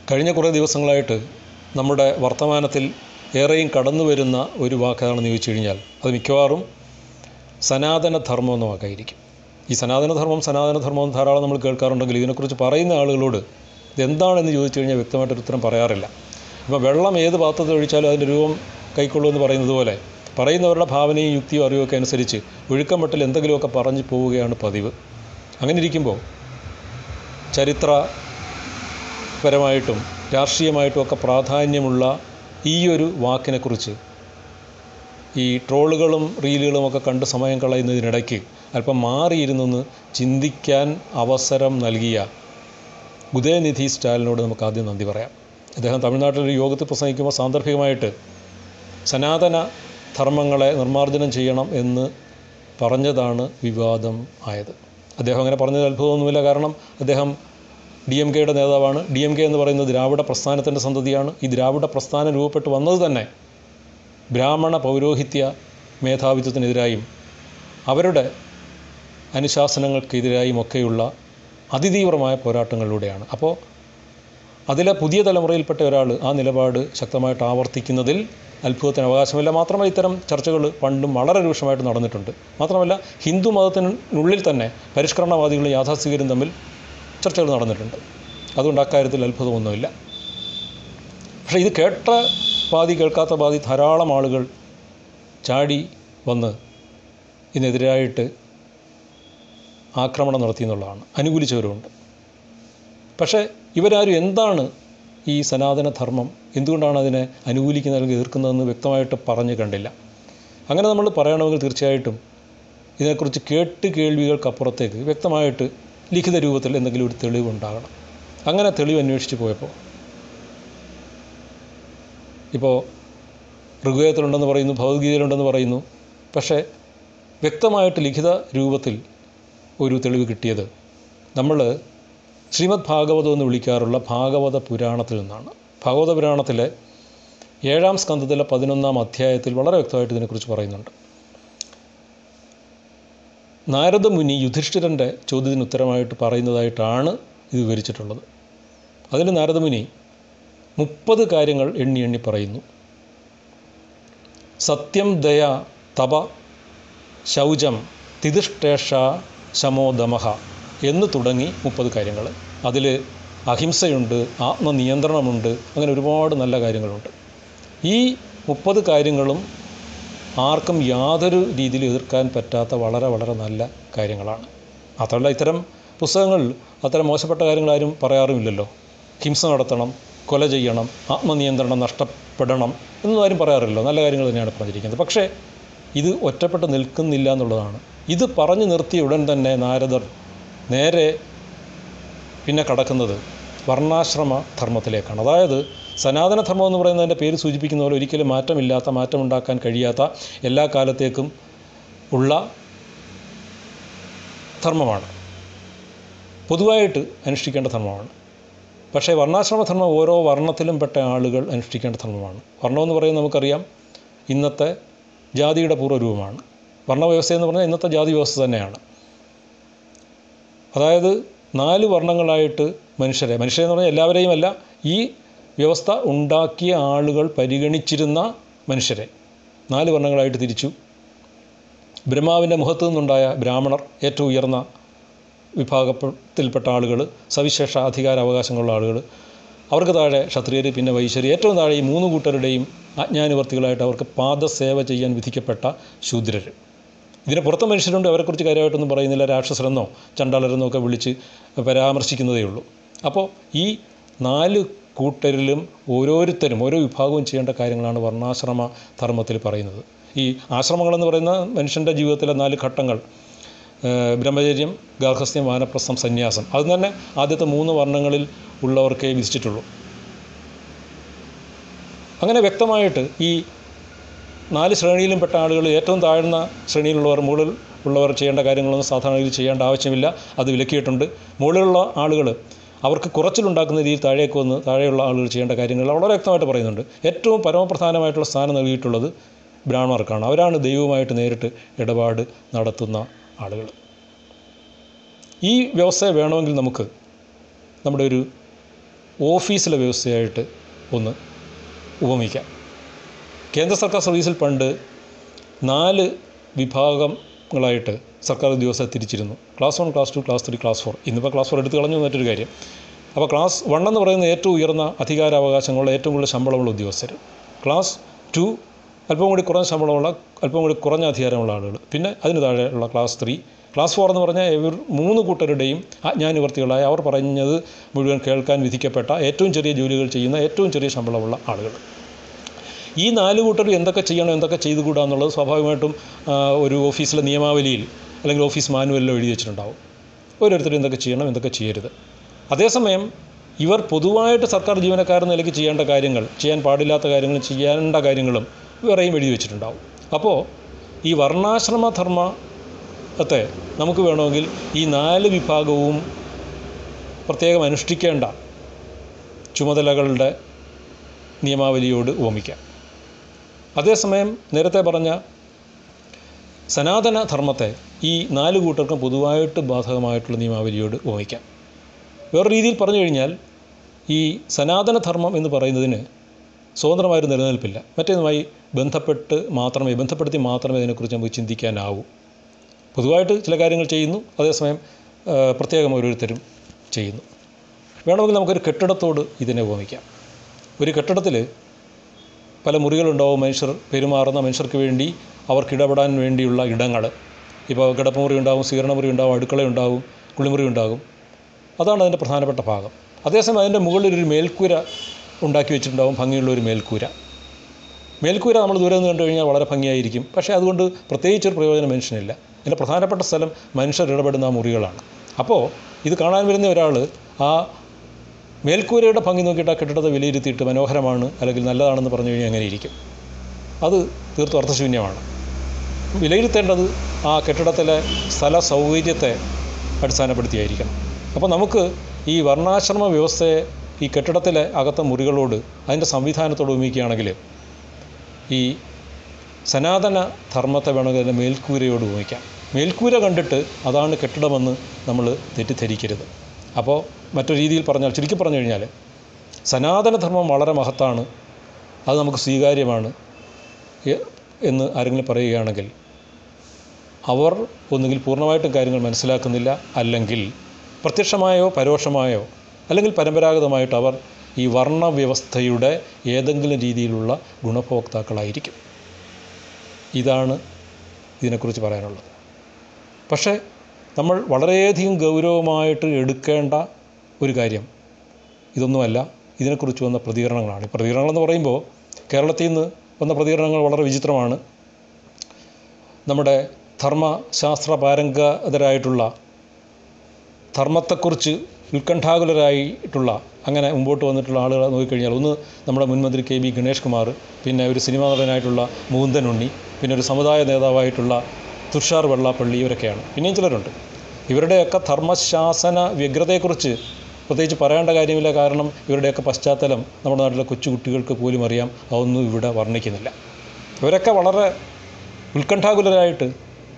കഴിഞ്ഞ കുറേ ദിവസങ്ങളായിട്ട് നമ്മുടെ വർത്തമാനത്തിൽ ഏറെയും കടന്നു വരുന്ന ഒരു വാക്കാണെന്ന് ചോദിച്ചു കഴിഞ്ഞാൽ അത് മിക്കവാറും സനാതനധർമ്മം എന്ന വാക്കായിരിക്കും ഈ സനാതനധർമ്മം സനാതനധർമ്മം ധാരാളം നമ്മൾ കേൾക്കാറുണ്ടെങ്കിൽ ഇതിനെക്കുറിച്ച് പറയുന്ന ആളുകളോട് ഇതെന്താണെന്ന് ചോദിച്ചു കഴിഞ്ഞാൽ വ്യക്തമായിട്ടൊരു ഉത്തരം പറയാറില്ല ഇപ്പോൾ വെള്ളം ഏത് പാത്രത്തിൽ ഒഴിച്ചാലും അതിൻ്റെ രൂപം കൈക്കൊള്ളുമെന്ന് പറയുന്നത് പോലെ പറയുന്നവരുടെ ഭാവനയും യുക്തിയും അറിവുമൊക്കെ അനുസരിച്ച് ഒഴുക്കം മട്ടിൽ എന്തെങ്കിലുമൊക്കെ പറഞ്ഞു പോവുകയാണ് പതിവ് അങ്ങനെ ഇരിക്കുമ്പോൾ ചരിത്രപരമായിട്ടും രാഷ്ട്രീയമായിട്ടും ഒക്കെ പ്രാധാന്യമുള്ള ഈ ഒരു വാക്കിനെക്കുറിച്ച് ഈ ട്രോളുകളും റീലുകളും ഒക്കെ കണ്ട് സമയം കളയുന്നതിനിടയ്ക്ക് അല്പം മാറിയിരുന്നൊന്ന് ചിന്തിക്കാൻ അവസരം നൽകിയ ഉദയനിധി സ്റ്റാലിനോട് നമുക്ക് ആദ്യം നന്ദി പറയാം അദ്ദേഹം തമിഴ്നാട്ടിലൊരു യോഗത്തിൽ പ്രസംഗിക്കുമ്പോൾ സാന്ദർഭികമായിട്ട് സനാതന ധർമ്മങ്ങളെ നിർമ്മാർജ്ജനം ചെയ്യണം എന്ന് പറഞ്ഞതാണ് വിവാദം ആയത് അദ്ദേഹം അങ്ങനെ പറഞ്ഞത് അത്ഭുതമൊന്നുമില്ല കാരണം അദ്ദേഹം ഡി എം കെയുടെ നേതാവാണ് ഡി എം കെ എന്ന് പറയുന്നത് ദ്രാവിഡ പ്രസ്ഥാനത്തിൻ്റെ സന്തതിയാണ് ഈ ദ്രാവിഡ പ്രസ്ഥാനം രൂപപ്പെട്ട് വന്നത് തന്നെ ബ്രാഹ്മണ പൗരോഹിത്യ മേധാവിത്വത്തിനെതിരായും അവരുടെ അനുശാസനങ്ങൾക്കെതിരായും ഒക്കെയുള്ള അതിതീവ്രമായ പോരാട്ടങ്ങളിലൂടെയാണ് അപ്പോൾ അതിലെ പുതിയ തലമുറയിൽപ്പെട്ട ഒരാൾ ആ നിലപാട് ശക്തമായിട്ട് ആവർത്തിക്കുന്നതിൽ അത്ഭുതത്തിന് അവകാശമില്ല മാത്രമല്ല ഇത്തരം ചർച്ചകൾ പണ്ടും വളരെ രൂക്ഷമായിട്ട് നടന്നിട്ടുണ്ട് മാത്രമല്ല ഹിന്ദു മതത്തിനുള്ളിൽ തന്നെ പരിഷ്കരണവാദികളും യാഥാസ്ഥികരും തമ്മിൽ ചർച്ചകൾ നടന്നിട്ടുണ്ട് അതുകൊണ്ട് അക്കാര്യത്തിൽ അത്ഭുതമൊന്നുമില്ല പക്ഷേ ഇത് കേട്ട പാതി കേൾക്കാത്ത പാതി ധാരാളം ആളുകൾ ചാടി വന്ന് ഇതിനെതിരായിട്ട് ആക്രമണം നടത്തി എന്നുള്ളതാണ് അനുകൂലിച്ചവരുമുണ്ട് പക്ഷേ ഇവരാരും എന്താണ് ഈ സനാതനധർമ്മം എന്തുകൊണ്ടാണ് അതിനെ അനുകൂലിക്കുന്നത് അല്ലെങ്കിൽ എതിർക്കുന്നതെന്ന് വ്യക്തമായിട്ട് പറഞ്ഞു കണ്ടില്ല അങ്ങനെ നമ്മൾ പറയണമെങ്കിൽ തീർച്ചയായിട്ടും ഇതിനെക്കുറിച്ച് കേട്ട് കേൾവികൾക്കപ്പുറത്തേക്ക് വ്യക്തമായിട്ട് ലിഖിത രൂപത്തിൽ എന്തെങ്കിലും ഒരു തെളിവുണ്ടാകണം അങ്ങനെ തെളിവ് അന്വേഷിച്ച് പോയപ്പോൾ ഇപ്പോൾ ഋഗ്വേദത്തിലുണ്ടെന്ന് പറയുന്നു ഭഗവത്ഗീതയിലുണ്ടെന്ന് പറയുന്നു പക്ഷേ വ്യക്തമായിട്ട് ലിഖിത രൂപത്തിൽ ഒരു തെളിവ് കിട്ടിയത് നമ്മൾ ശ്രീമദ് ഭാഗവതം എന്ന് വിളിക്കാറുള്ള ഭാഗവത പുരാണത്തിൽ നിന്നാണ് ഭാഗവത പുരാണത്തിലെ ഏഴാം സ്കന്ധത്തിലെ പതിനൊന്നാം അധ്യായത്തിൽ വളരെ വ്യക്തമായിട്ട് ഇതിനെക്കുറിച്ച് പറയുന്നുണ്ട് നാരദമുനി യുധിഷ്ഠിരൻ്റെ ചോദ്യത്തിന് ഉത്തരമായിട്ട് പറയുന്നതായിട്ടാണ് ഇത് വിവരിച്ചിട്ടുള്ളത് അതിൽ നാരദമുനി മുപ്പത് കാര്യങ്ങൾ എണ്ണി എണ്ണി പറയുന്നു സത്യം ദയ തപ ശൗചം തിതിഷ്ഠേഷ ശമോദമഹ എന്ന് തുടങ്ങി മുപ്പത് കാര്യങ്ങൾ അതിൽ അഹിംസയുണ്ട് ആത്മനിയന്ത്രണമുണ്ട് അങ്ങനെ ഒരുപാട് നല്ല കാര്യങ്ങളുണ്ട് ഈ മുപ്പത് കാര്യങ്ങളും ആർക്കും യാതൊരു രീതിയിൽ എതിർക്കാൻ പറ്റാത്ത വളരെ വളരെ നല്ല കാര്യങ്ങളാണ് മാത്രമല്ല ഇത്തരം പുസ്തകങ്ങൾ അത്തരം മോശപ്പെട്ട കാര്യങ്ങൾ ആരും പറയാറുമില്ലല്ലോ ഹിംസ നടത്തണം കൊല ചെയ്യണം ആത്മനിയന്ത്രണം നഷ്ടപ്പെടണം എന്നൊന്നും ആരും പറയാറില്ലല്ലോ നല്ല കാര്യങ്ങൾ തന്നെയാണ് പറഞ്ഞിരിക്കുന്നത് പക്ഷേ ഇത് ഒറ്റപ്പെട്ട് നിൽക്കുന്നില്ല എന്നുള്ളതാണ് ഇത് പറഞ്ഞു നിർത്തിയ ഉടൻ തന്നെ നാരദർ നേരെ പിന്നെ കടക്കുന്നത് വർണ്ണാശ്രമ ധർമ്മത്തിലേക്കാണ് അതായത് സനാതനധർമ്മം എന്ന് പറയുന്നതിൻ്റെ പേര് സൂചിപ്പിക്കുന്ന പോലെ ഒരിക്കലും മാറ്റമില്ലാത്ത മാറ്റമുണ്ടാക്കാൻ കഴിയാത്ത എല്ലാ കാലത്തേക്കും ഉള്ള ധർമ്മമാണ് പൊതുവായിട്ട് അനുഷ്ഠിക്കേണ്ട ധർമ്മമാണ് പക്ഷേ വർണ്ണാശ്രമധർമ്മം ഓരോ വർണ്ണത്തിലും പെട്ട ആളുകൾ അനുഷ്ഠിക്കേണ്ട ധർമ്മമാണ് വർണ്ണം എന്ന് പറയുന്നത് നമുക്കറിയാം ഇന്നത്തെ ജാതിയുടെ പൂർവ്വരൂപമാണ് വർണ്ണവ്യവസ്ഥ എന്ന് പറഞ്ഞാൽ ഇന്നത്തെ ജാതി വ്യവസ്ഥ തന്നെയാണ് അതായത് നാല് വർണ്ണങ്ങളായിട്ട് മനുഷ്യരെ മനുഷ്യരെന്ന് പറഞ്ഞാൽ എല്ലാവരെയും അല്ല ഈ വ്യവസ്ഥ ഉണ്ടാക്കിയ ആളുകൾ പരിഗണിച്ചിരുന്ന മനുഷ്യരെ നാല് വർണ്ണങ്ങളായിട്ട് തിരിച്ചു ബ്രഹ്മാവിൻ്റെ മുഖത്തു നിന്നുണ്ടായ ബ്രാഹ്മണർ ഏറ്റവും ഉയർന്ന വിഭാഗത്തിൽപ്പെട്ട ആളുകൾ സവിശേഷ അധികാര അവകാശങ്ങളുള്ള ആളുകൾ അവർക്ക് താഴെ ക്ഷത്രിയർ പിന്നെ വൈശ്യർ ഏറ്റവും താഴെ ഈ മൂന്ന് കൂട്ടരുടെയും അജ്ഞാനുവർത്തികളായിട്ട് അവർക്ക് പാദസേവ ചെയ്യാൻ വിധിക്കപ്പെട്ട ശൂദ്രർ ഇതിന് പുറത്തെ മനുഷ്യരുണ്ട് അവരെക്കുറിച്ച് കാര്യമായിട്ടൊന്നും പറയുന്നില്ല രാക്ഷസരെന്നോ ചണ്ടാളരെന്നോ ഒക്കെ വിളിച്ച് പരാമർശിക്കുന്നതേ ഉള്ളൂ അപ്പോൾ ഈ നാല് കൂട്ടരിലും ഓരോരുത്തരും ഓരോ വിഭാഗവും ചെയ്യേണ്ട കാര്യങ്ങളാണ് വർണ്ണാശ്രമ ധർമ്മത്തിൽ പറയുന്നത് ഈ ആശ്രമങ്ങളെന്ന് പറയുന്ന മനുഷ്യൻ്റെ ജീവിതത്തിലെ നാല് ഘട്ടങ്ങൾ ബ്രഹ്മചര്യം ഗാർഹസ്ഥ്യം വാനപ്രസ്ഥം സന്യാസം അത് തന്നെ ആദ്യത്തെ മൂന്ന് വർണ്ണങ്ങളിൽ ഉള്ളവർക്കേ വിധിച്ചിട്ടുള്ളൂ അങ്ങനെ വ്യക്തമായിട്ട് ഈ നാല് ശ്രേണിയിലും പെട്ട ആളുകൾ ഏറ്റവും താഴ്ന്ന ശ്രേണിയിലുള്ളവർ മുകളിൽ ഉള്ളവർ ചെയ്യേണ്ട കാര്യങ്ങളൊന്നും സാധാരണ രീതിയിൽ ചെയ്യേണ്ട ആവശ്യമില്ല അത് വിലക്കിയിട്ടുണ്ട് മുകളിലുള്ള ആളുകൾ അവർക്ക് കുറച്ചിലുണ്ടാക്കുന്ന രീതിയിൽ താഴേക്ക് വന്ന് താഴെയുള്ള ആളുകൾ ചെയ്യേണ്ട കാര്യങ്ങൾ വളരെ വ്യക്തമായിട്ട് പറയുന്നുണ്ട് ഏറ്റവും പരമപ്രധാനമായിട്ടുള്ള സ്ഥാനം നൽകിയിട്ടുള്ളത് ബ്രാഹ്മണർക്കാണ് അവരാണ് ദൈവവുമായിട്ട് നേരിട്ട് ഇടപാട് നടത്തുന്ന ആളുകൾ ഈ വ്യവസ്ഥ വേണമെങ്കിൽ നമുക്ക് നമ്മുടെ ഒരു ഓഫീസിലെ വ്യവസ്ഥയായിട്ട് ഒന്ന് ഉപമിക്കാം കേന്ദ്ര സർക്കാർ സർവീസിൽ പണ്ട് നാല് വിഭാഗങ്ങളായിട്ട് സർക്കാർ ഉദ്യോഗസ്ഥരെ തിരിച്ചിരുന്നു class one class two class three class four ഇന്നിപ്പോൾ ക്ലാസ് ഫോർ എടുത്ത് കളഞ്ഞു മറ്റൊരു കാര്യം അപ്പോൾ ക്ലാസ് വൺ എന്ന് പറയുന്നത് ഏറ്റവും ഉയർന്ന അധികാരാവകാശങ്ങളുള്ള ഏറ്റവും കൂടുതൽ ശമ്പളമുള്ള ഉദ്യോഗസ്ഥർ ക്ലാസ് ടു അല്പം കൂടി കുറഞ്ഞ ശമ്പളമുള്ള അല്പം കൂടി കുറഞ്ഞ അധികാരമുള്ള ആളുകൾ പിന്നെ അതിന് താഴെയുള്ള ക്ലാസ് ത്രീ ക്ലാസ് ഫോർ എന്ന് പറഞ്ഞാൽ ഇവർ മൂന്ന് കൂട്ടരുടെയും ആജ്ഞാനുവർത്തികളായ അവർ പറഞ്ഞത് മുഴുവൻ കേൾക്കാൻ വിധിക്കപ്പെട്ട ഏറ്റവും ചെറിയ ജോലികൾ ചെയ്യുന്ന ഏറ്റവും ചെറിയ ശമ്പളമുള്ള ആളുകൾ ഈ നാല് കൂട്ടർ എന്തൊക്കെ ചെയ്യണം എന്തൊക്കെ ചെയ്തുകൂടാ എന്നുള്ളത് സ്വാഭാവികമായിട്ടും ആ, ഒരു ഓഫീസിലെ നിയമാവലിയിൽ അല്ലെങ്കിൽ ഓഫീസ് മാനുവലിലോ എഴുതി വെച്ചിട്ടുണ്ടാവും ഓരോരുത്തരും എന്തൊക്കെ ചെയ്യണം എന്തൊക്കെ ചെയ്യരുത് അതേസമയം ഇവർ പൊതുവായിട്ട് സർക്കാർ ജീവനക്കാരെന്ന നിലയ്ക്ക് ചെയ്യേണ്ട കാര്യങ്ങൾ ചെയ്യാൻ പാടില്ലാത്ത കാര്യങ്ങളും ചെയ്യേണ്ട കാര്യങ്ങളും വേറെയും എഴുതി വെച്ചിട്ടുണ്ടാവും അപ്പോൾ ഈ വർണ്ണാശ്രമധർമ്മത്തെ നമുക്ക് വേണമെങ്കിൽ ഈ നാല് വിഭാഗവും പ്രത്യേകം അനുഷ്ഠിക്കേണ്ട ചുമതലകളുടെ നിയമാവലിയോട് ഉപമിക്കാം അതേസമയം നേരത്തെ പറഞ്ഞ സനാതന ധർമ്മത്തെ ഈ നാല് കൂട്ടർക്കും പൊതുവായിട്ട് ബാധകമായിട്ടുള്ള നിയമാവലിയോട് ഉപമിക്കാം വേറെ രീതിയിൽ പറഞ്ഞു കഴിഞ്ഞാൽ ഈ സനാതന ധർമ്മം എന്ന് പറയുന്നതിന് സ്വതന്ത്രമായൊരു നിലനിൽപ്പില്ല മറ്റേതുമായി ബന്ധപ്പെട്ട് മാത്രമേ ബന്ധപ്പെടുത്തി മാത്രമേ ഇതിനെക്കുറിച്ച് നമുക്ക് ചിന്തിക്കാനാവൂ പൊതുവായിട്ട് ചില കാര്യങ്ങൾ ചെയ്യുന്നു അതേസമയം ആ, പ്രത്യേകം ഓരോരുത്തരും ചെയ്യുന്നു വേണമെങ്കിൽ നമുക്കൊരു കെട്ടിടത്തോട് ഇതിനെ ഉപമിക്കാം ഒരു കെട്ടിടത്തിൽ പല മുറികളുണ്ടാവും മനുഷ്യർ പെരുമാറുന്ന മനുഷ്യർക്ക് വേണ്ടി അവർക്ക് ഇടപെടാൻ വേണ്ടിയുള്ള ഇടങ്ങൾ ഇപ്പോൾ കിടപ്പുമുറി ഉണ്ടാവും സ്വീകരണമുറി ഉണ്ടാവും അടുക്കള ഉണ്ടാവും കുളിമുറി ഉണ്ടാകും അതാണ് അതിൻ്റെ പ്രധാനപ്പെട്ട ഭാഗം അതേസമയം അതിൻ്റെ മുകളിൽ ഒരു മേൽക്കൂര ഉണ്ടാക്കി വെച്ചിട്ടുണ്ടാവും ഭംഗിയുള്ള ഒരു മേൽക്കൂര മേൽക്കൂര നമ്മൾ ദൂരെ നിന്ന് കണ്ടു കഴിഞ്ഞാൽ വളരെ ഭംഗിയായിരിക്കും പക്ഷേ അതുകൊണ്ട് പ്രത്യേകിച്ചൊരു പ്രയോജനം മനുഷ്യനില്ല അതിൻ്റെ പ്രധാനപ്പെട്ട സ്ഥലം മനുഷ്യർ ഇടപെടുന്ന ആ മുറികളാണ് അപ്പോൾ ഇത് കാണാൻ വരുന്ന ഒരാൾ ആ മേൽക്കൂരയുടെ ഭംഗി നോക്കിയിട്ട് ആ കെട്ടിടത്തെ വിലയിരുത്തിയിട്ട് മനോഹരമാണ് അല്ലെങ്കിൽ നല്ലതാണെന്ന് പറഞ്ഞു കഴിഞ്ഞാൽ അങ്ങനെ ഇരിക്കും അത് തീർത്തും അർത്ഥശൂന്യമാണ് വിലയിരുത്തേണ്ടത് ആ കെട്ടിടത്തിലെ സ്ഥല സൗകര്യത്തെ അടിസ്ഥാനപ്പെടുത്തിയായിരിക്കണം അപ്പോൾ നമുക്ക് ഈ വർണ്ണാശ്രമ വ്യവസ്ഥയെ ഈ കെട്ടിടത്തിലെ അകത്തെ മുറികളോട് അതിൻ്റെ സംവിധാനത്തോട് ഉപമിക്കുകയാണെങ്കിൽ ഈ സനാതന ധർമ്മത്തെ വേണമെങ്കിൽ അതിൻ്റെ മേൽക്കൂരയോട് ഉപമിക്കാം മേൽക്കൂര കണ്ടിട്ട് അതാണ് കെട്ടിടമെന്ന് നമ്മൾ തെറ്റിദ്ധരിക്കരുത് അപ്പോൾ മറ്റൊരു രീതിയിൽ പറഞ്ഞാൽ ചുരുക്കി പറഞ്ഞു കഴിഞ്ഞാൽ സനാതനധർമ്മം വളരെ മഹത്താണ് അത് നമുക്ക് സ്വീകാര്യമാണ് എ- എന്ന് ആരെങ്കിലും പറയുകയാണെങ്കിൽ അവർ ഒന്നുകിൽ പൂർണ്ണമായിട്ടും കാര്യങ്ങൾ മനസ്സിലാക്കുന്നില്ല അല്ലെങ്കിൽ പ്രത്യക്ഷമായോ പരോക്ഷമായോ അല്ലെങ്കിൽ പരമ്പരാഗതമായിട്ട് അവർ ഈ വർണ്ണവ്യവസ്ഥയുടെ ഏതെങ്കിലും രീതിയിലുള്ള ഗുണഭോക്താക്കളായിരിക്കും ഇതാണ് ഇതിനെക്കുറിച്ച് പറയാനുള്ളത് പക്ഷേ നമ്മൾ വളരെയധികം ഗൗരവമായിട്ട് എടുക്കേണ്ട ഒരു കാര്യം ഇതൊന്നുമല്ല ഇതിനെക്കുറിച്ച് വന്ന പ്രതികരണങ്ങളാണ് ഈ പ്രതികരണങ്ങളെന്ന് പറയുമ്പോൾ കേരളത്തിൽ നിന്ന് വന്ന പ്രതികരണങ്ങൾ വളരെ വിചിത്രമാണ് നമ്മുടെ ധർമ്മശാസ്ത്ര പാരംഗതരായിട്ടുള്ള ധർമ്മത്തെക്കുറിച്ച് ഉത്കണ്ഠാകുലരായിട്ടുള്ള അങ്ങനെ മുമ്പോട്ട് വന്നിട്ടുള്ള ആളുകളെ നോക്കിക്കഴിഞ്ഞാൽ ഒന്ന് നമ്മുടെ മുൻമന്ത്രി കെ ബി ഗണേഷ് കുമാർ പിന്നെ ഒരു സിനിമാ നടനായിട്ടുള്ള മുകുന്ദൻ ഉണ്ണി പിന്നെ ഒരു സമുദായ നേതാവായിട്ടുള്ള തുഷാർ വെള്ളാപ്പള്ളി ഇവരൊക്കെയാണ് പിന്നെയും ചിലരുണ്ട് ഇവരുടെയൊക്കെ ധർമ്മശാസന വ്യഗ്രതയെക്കുറിച്ച് പ്രത്യേകിച്ച് പറയേണ്ട കാര്യമില്ല കാരണം ഇവരുടെയൊക്കെ പശ്ചാത്തലം നമ്മുടെ നാട്ടിലെ കൊച്ചുകുട്ടികൾക്ക് പോലും അറിയാം അതൊന്നും ഇവിടെ വർണ്ണിക്കുന്നില്ല ഇവരൊക്കെ വളരെ ഉത്കണ്ഠാകുലരായിട്ട്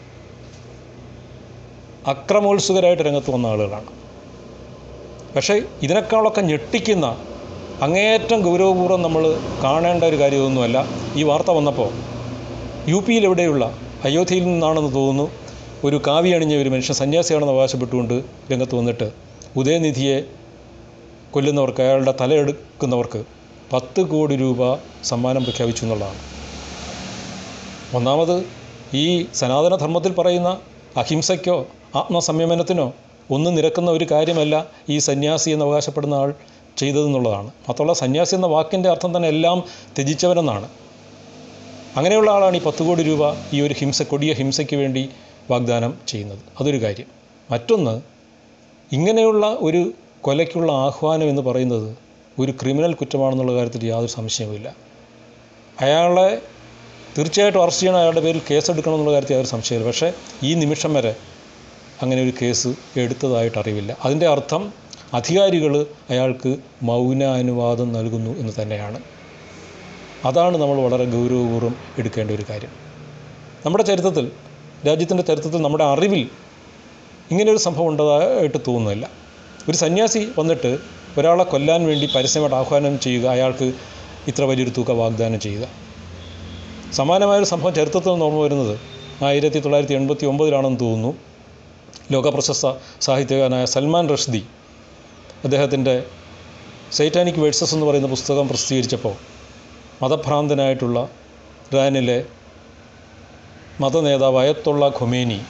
അക്രമോത്സുകരായിട്ട് രംഗത്ത് വന്ന ആളുകളാണ് പക്ഷേ ഇതിനേക്കാളൊക്കെ ഞെട്ടിക്കുന്ന അങ്ങേയറ്റം ഗൗരവപൂർവ്വം നമ്മൾ കാണേണ്ട ഒരു കാര്യമൊന്നുമല്ല ഈ വാർത്ത വന്നപ്പോൾ യു പിയിൽ എവിടെയുള്ള അയോധ്യയിൽ നിന്നാണെന്ന് തോന്നുന്നു ഒരു കാവി അണിഞ്ഞ ഒരു മനുഷ്യൻ സന്യാസിയാണെന്ന് അവകാശപ്പെട്ടുകൊണ്ട് രംഗത്ത് വന്നിട്ട് ഉദയനിധിയെ കൊല്ലുന്നവർക്ക് അയാളുടെ തലയെടുക്കുന്നവർക്ക് പത്ത് കോടി രൂപ സമ്മാനം പ്രഖ്യാപിച്ചു എന്നുള്ളതാണ് ഒന്നാമത് ഈ സനാതനധർമ്മത്തിൽ പറയുന്ന അഹിംസയ്ക്കോ ആത്മസംയമനത്തിനോ ഒന്നും നിരക്കുന്ന ഒരു കാര്യമല്ല ഈ സന്യാസി എന്ന് അവകാശപ്പെടുന്ന ആൾ ചെയ്തതെന്നുള്ളതാണ് മാത്രമല്ല സന്യാസി എന്ന വാക്കിൻ്റെ അർത്ഥം തന്നെ എല്ലാം ത്യജിച്ചവനെന്നാണ് അങ്ങനെയുള്ള ആളാണ് ഈ പത്ത് കോടി രൂപ ഈ ഒരു ഹിംസ കൊടിയ ഹിംസയ്ക്ക് വേണ്ടി വാഗ്ദാനം ചെയ്യുന്നത് അതൊരു കാര്യം മറ്റൊന്ന് ഇങ്ങനെയുള്ള ഒരു കൊലയ്ക്കുള്ള ആഹ്വാനം എന്ന് പറയുന്നത് ഒരു ക്രിമിനൽ കുറ്റമാണെന്നുള്ള കാര്യത്തിൽ യാതൊരു സംശയവുമില്ല അയാളെ തീർച്ചയായിട്ടും അറസ്റ്റ് ചെയ്യണം അയാളുടെ പേരിൽ കേസെടുക്കണം എന്നുള്ള കാര്യത്തിൽ യാതൊരു സംശയമില്ല പക്ഷേ ഈ നിമിഷം വരെ അങ്ങനെ ഒരു കേസ് എടുത്തതായിട്ട് അറിവില്ല അതിൻ്റെ അർത്ഥം അധികാരികൾ അയാൾക്ക് മൗനാനുവാദം നൽകുന്നു എന്ന് തന്നെയാണ് അതാണ് നമ്മൾ വളരെ ഗൗരവപൂർവ്വം എടുക്കേണ്ട ഒരു കാര്യം നമ്മുടെ ചരിത്രത്തിൽ രാജ്യത്തിൻ്റെ ചരിത്രത്തിൽ നമ്മുടെ അറിവിൽ ഇങ്ങനെയൊരു സംഭവം ഉണ്ടതായിട്ട് തോന്നുന്നില്ല ഒരു സന്യാസി വന്നിട്ട് ഒരാളെ കൊല്ലാൻ വേണ്ടി പരസ്യമായിട്ട് ആഹ്വാനം ചെയ്യുക അയാൾക്ക് ഇത്ര വലിയൊരു തുക വാഗ്ദാനം ചെയ്യുക സമാനമായൊരു സംഭവം ചരിത്രത്തിൽ നിന്ന് ഓർമ്മ വരുന്നത് ആയിരത്തി തൊള്ളായിരത്തി എൺപത്തി ഒമ്പതിലാണെന്ന് തോന്നുന്നു ലോകപ്രശസ്ത സാഹിത്യകാരനായ സൽമാൻ റഷ്ദി അദ്ദേഹത്തിൻ്റെ സൈറ്റാനിക് വേഴ്സസ് എന്ന് പറയുന്ന പുസ്തകം പ്രസിദ്ധീകരിച്ചപ്പോൾ മതഭ്രാന്തനായിട്ടുള്ള ഇറാനിലെ മതനേതാവ് അയത്തുള്ള ഖൊമേനി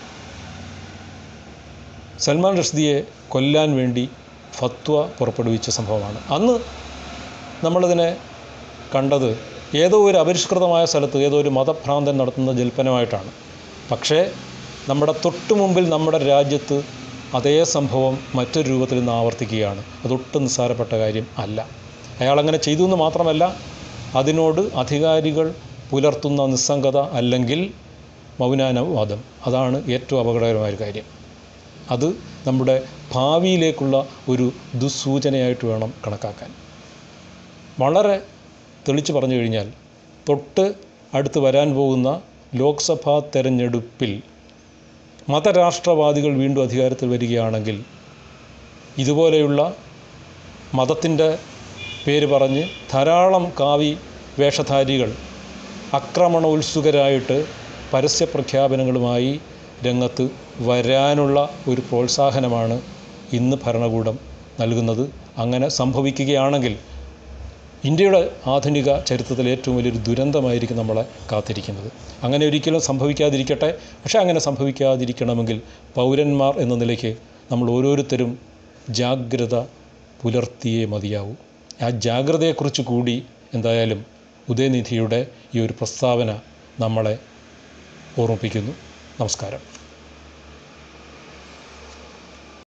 സൽമാൻ റഷ്ദിയെ കൊല്ലാൻ വേണ്ടി ഫത്വ പുറപ്പെടുവിച്ച സംഭവമാണ് അന്ന് നമ്മളിതിനെ കണ്ടത് ഏതോ ഒരു അപരിഷ്കൃതമായ സ്ഥലത്ത് ഏതോ ഒരു മതഭ്രാന്തൻ നടത്തുന്ന ജൽപ്പനമായിട്ടാണ് പക്ഷേ നമ്മുടെ തൊട്ടു മുമ്പിൽ നമ്മുടെ രാജ്യത്ത് അതേ സംഭവം മറ്റൊരു രൂപത്തിൽ നിന്ന് ആവർത്തിക്കുകയാണ് അതൊട്ടും നിസ്സാരപ്പെട്ട കാര്യം അല്ല അയാളങ്ങനെ ചെയ്തു എന്ന് മാത്രമല്ല അതിനോട് അധികാരികൾ പുലർത്തുന്ന നിസ്സംഗത അല്ലെങ്കിൽ മൗനാനുവാദം അതാണ് ഏറ്റവും അപകടകരമായൊരു കാര്യം അത് നമ്മുടെ ഭാവിയിലേക്കുള്ള ഒരു ദുസ്സൂചനയായിട്ട് വേണം കണക്കാക്കാൻ വളരെ തെളിച്ച് പറഞ്ഞു കഴിഞ്ഞാൽ തൊട്ട് അടുത്ത് വരാൻ പോകുന്ന ലോക്സഭാ തെരഞ്ഞെടുപ്പിൽ മതരാഷ്ട്രവാദികൾ വീണ്ടും അധികാരത്തിൽ വരികയാണെങ്കിൽ ഇതുപോലെയുള്ള മതത്തിൻ്റെ പേര് പറഞ്ഞ് ധാരാളം കാവി വേഷധാരികൾ ആക്രമണോത്സുകരായിട്ട് പരസ്യ പ്രഖ്യാപനങ്ങളുമായി രംഗത്ത് വരാനുള്ള ഒരു പ്രോത്സാഹനമാണ് ഇന്ന് ഭരണകൂടം നൽകുന്നത് അങ്ങനെ സംഭവിക്കുകയാണെങ്കിൽ ഇന്ത്യയുടെ ആധുനിക ചരിത്രത്തിലെ ഏറ്റവും വലിയൊരു ദുരന്തമായിരിക്കും നമ്മളെ കാത്തിരിക്കുന്നത് അങ്ങനെ ഒരിക്കലും സംഭവിക്കാതിരിക്കട്ടെ പക്ഷേ അങ്ങനെ സംഭവിക്കാതിരിക്കണമെങ്കിൽ പൗരന്മാർ എന്ന നിലയ്ക്ക് നമ്മൾ ഓരോരുത്തരും ജാഗ്രത പുലർത്തിയേ മതിയാവൂ ആ ജാഗ്രതയെക്കുറിച്ച് കൂടി എന്തായാലും ഉദയനിധിയുടെ ഈ ഒരു പ്രസ്താവന നമ്മളെ ഓർമ്മിപ്പിക്കുന്നു നമസ്കാരം